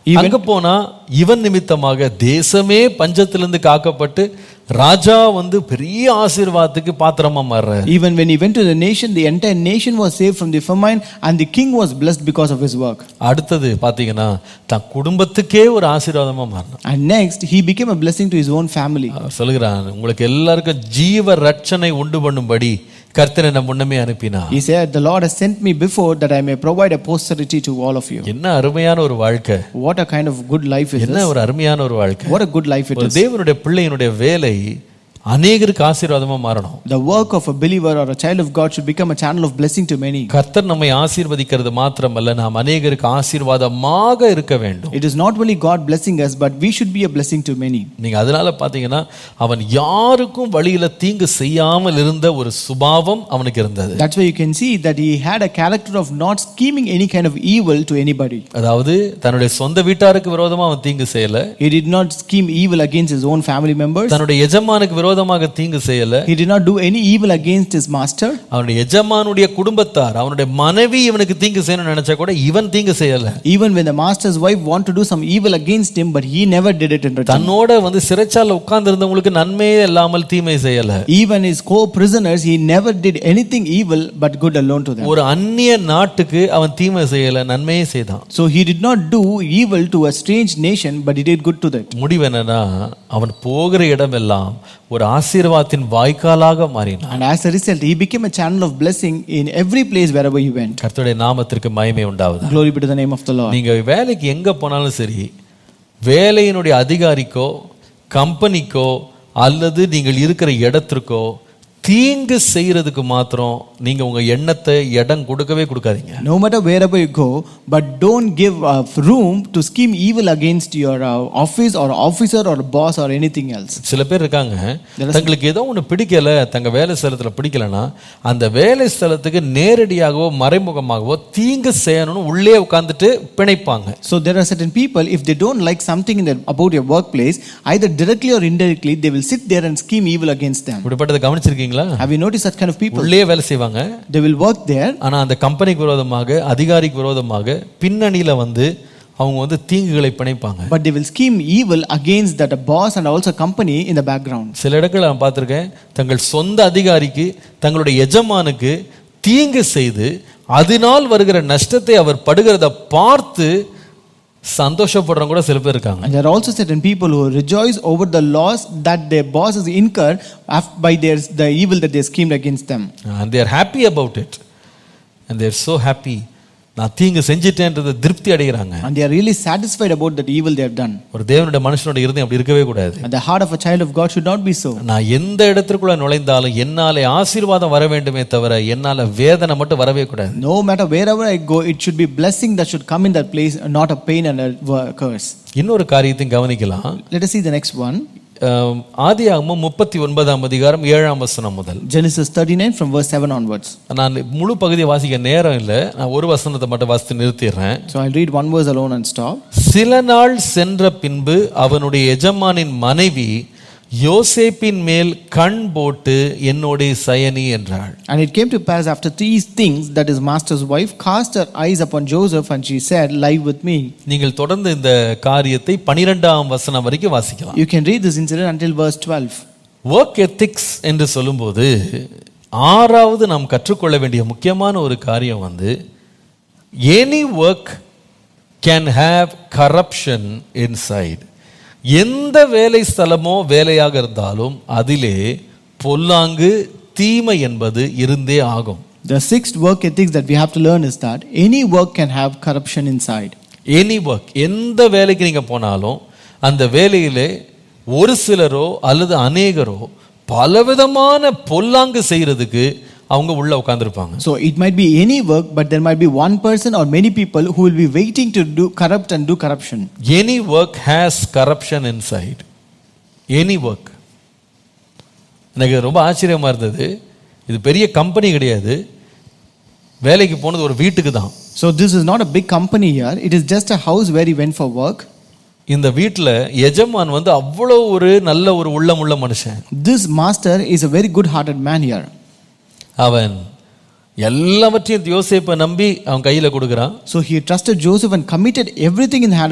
அங்க போனா இவன் நிமித்தமாக தேசமே பஞ்சத்திலிருந்து காக்கப்பட்டு ராஜா வந்து பெரிய ஆசீர்வாதத்துக்கு பாத்திரமா மாறுறாரு Even when he went to the nation, the entire nation was saved from the famine, and the king was blessed because of his work. அடுத்தது பாத்தீங்கன்னா தன் குடும்பத்துக்கே ஒரு ஆசீர்வாதமா மாறினான் And next, he became a blessing to his own family. அவர் சொல்லுகிறான் உங்களுக்கு எல்லாருக்கும் ஜீவ ரட்சனை உண்டு பண்ணும்படி கர்த்தர் என்ன முன்னமே அனுப்பினார் He said, The Lord has sent me before that I may provide a posterity to all of you. என்ன அருமையான ஒரு வாழ்க்கை What a kind of good life is என்ன this? ஒரு அருமையான ஒரு வாழ்க்கை What a good life it ஒரு is. தேவனுடைய பிள்ளையினுடைய வேலை அநேகருக்கு ஆசீர்வாதமா மாறணும் The work of a believer or a child of God should become a channel of blessing to many. கர்த்தர் நம்மை ஆசீர்வதிக்கிறது மாத்திரமல்ல நாம் அநேகருக்கு ஆசீர்வாதமாக இருக்க வேண்டும் It is not only God blessing us, but we should be a blessing to many. நீங்க அதனால பாத்தீங்கன்னா அவன் யாருக்கும் வழியில தீங்கு செய்யாமல் இருந்த ஒரு சுபாவம் அவனுக்கு இருந்தது That's why you can see that he had a character of not scheming any kind of evil to anybody. அதாவது தன்னுடைய சொந்த வீட்டாருக்கு விரோதமா அவன் தீங்கு செய்யல He did not scheme evil against his own family members. தன்னுடைய எஜமானுக்கு விரோதமாக தீங்கு செய்யல He did not do any evil against his master. அவனுடைய எஜமானுடைய குடும்பத்தார் அவனுடைய மனைவி இவனுக்கு தீங்கு செய்யணும்னு நினைச்சா கூட இவன் தீங்கு செய்யல Even when the master's wife wanted to do some evil against him, but he never did it in return. தன்னோட வந்து சிறைச்சால உட்கார்ந்து இருந்தவங்களுக்கு நன்மையே இல்லாமல் தீமை செய்யல Even his co-prisoners, he never did anything evil but good alone to them. ஒரு அந்நிய நாட்டுக்கு அவன் தீமை செய்யல நன்மையே செய்தான் So he did not do evil to a strange nation, but he did good to that. முடிவு என்னன்னா அவன் போகிற இடமெல்லாம் ஒரு ஆசீர்வாதத்தின் வாய்க்காலாக மாறினான் And as a result, he became a channel of blessing in every place wherever he went. கர்த்தருடைய நாமத்திற்கு மகிமை உண்டாவதா Glory be to the name of the Lord. நீங்க வேலைக்கு எங்க போனாலும் சரி வேலையினுடைய அதிகாரிக்கோ கம்பெனிக்கோ அல்லது நீங்கள் இருக்கிற இடத்திற்கோ தீங்கு செய்யறதுக்கு மாத்திரம் நீங்க உங்க எண்ணத்தை இடம் கொடுக்கவே கொடுக்காதீங்க No matter wherever you go, but don't give uh, room to scheme evil against your uh, office or officer or boss or anything else. சில பேர் இருக்காங்க தங்களுக்கு ஏதோ ஒன்று பிடிக்கல தங்க வேலை ஸ்தலத்துல பிடிக்கலன்னா அந்த வேலை ஸ்தலத்துக்கு நேரடியாகவோ மறைமுகமாகவோ தீங்கு செய்யணும்னு உள்ளே உட்கார்ந்துட்டு பிணைப்பாங்க So there are certain people, if they don't like something in their, about your workplace, either directly or indirectly, they will sit there and scheme evil against them. இப்படிப்பட்டதை கவனிச்சிருக்கீங்களா Have you noticed such kind of people? உள்ளே வேலை செய்வாங்க They will work there, ஆனா அந்த கம்பெனிக்கு விரோதமாக அதிகாரிக்கு விரோதமாக பின்னணியில வந்து அவங்க வந்து தீங்குகளை பிணைப்பாங்க but they will scheme evil against that boss and also company in the background. சில இடங்கள் நான் பார்த்திருக்கேன் தங்கள் சொந்த அதிகாரிக்கு தங்களுடைய எஜமானுக்கு தீங்கு செய்து அதனால் வருகிற நஷ்டத்தை அவர் படுகிறத பார்த்து சந்தோஷப்படுறவங்க கூட சில பேர் இருக்காங்க And there are also certain people who rejoice over the loss that their bosses incur af- by their, the evil that they schemed against them. and they are happy about it and they are so happy நான் தீங்கு செஞ்சிட்டேன்றதை திருப்தி அடைகிறாங்க And they are really satisfied about that evil they have done. ஒரு தேவனுடைய மனுஷனோட இருதயம் அப்படி இருக்கவே கூடாது And the heart of a child of God should not be so. நான் எந்த இடத்திற்குள்ள நுழைந்தாலும் என்னாலே ஆசீர்வாதம் வர வேண்டுமே தவிர என்னால வேதனை மட்டும் வரவே கூடாது No matter wherever I go, it should be blessing that should come in that place, not a pain and a wo- curse. இன்னொரு காரியத்தையும் கவனிக்கலாம் Let us see the next one. அஹ், ஆதியாகமம் முப்பத்தி ஒன்பதாம் அதிகாரம் ஏழாம் வசனம் முதல் Genesis 39 from verse 7 onwards. நான் முழு பகுதியை வாசிக்க நேரம் இல்லை நான் ஒரு வசனத்தை மட்டும் வாசித்து நிறுத்திடுறேன் So I'll read one verse alone and stop. சில நாள் சென்ற பின்பு அவனுடைய எஜமானின் மனைவி யோசேப்பின் மேல் கண் போட்டு என்னோட சயனி என்றாள் And it came to pass after these things that his master's wife cast her eyes upon Joseph and she said, Lie with me. நீங்கள் தொடர்ந்து இந்த காரியத்தை பனிரெண்டாம் வசனம் வரைக்கும் வாசிக்கலாம் You can read this incident until verse 12. Work ethics என்று சொல்லும்போது ஆறாவது நாம் கற்றுக்கொள்ள வேண்டிய முக்கியமான ஒரு காரியம் வந்து any work can have corruption inside எந்த வேலை ஸ்தலமோ வேலையாக இருந்தாலும் அதிலே பொல்லாங்கு தீமை என்பது இருந்தே ஆகும் The sixth work ethics that we have to learn is that any work can have corruption inside. Any work எந்த வேலைக்கு நீங்க போனாலும் அந்த வேலையிலே ஒரு சிலரோ அல்லது அநேகரோ பலவிதமான பொல்லாங்கு செய்யறதுக்கு அவங்க உள்ள உட்கார்ந்திருப்பாங்க So it might be any work, but there might be one person or many people who will be waiting to do corrupt and do corruption. Any work has corruption inside any work எனக்கு ரொம்ப ஆச்சரியமா இருந்தது இது பெரிய company கிடையாது வேலைக்கு போனது ஒரு வீட்டுக்கு தான் So this is not a big company here. It is just a house where he went for work. இந்த வீட்டில் எஜமான் வந்து அவ்வளோ ஒரு நல்ல ஒரு உள்ளமுள்ள மனுஷன் This master is a very good-hearted man here. அவன் எல்லாவற்றையும் யோசேப்பை நம்பி அவன் கையில கொடுக்குறான் So he trusted Joseph and committed everything in the hand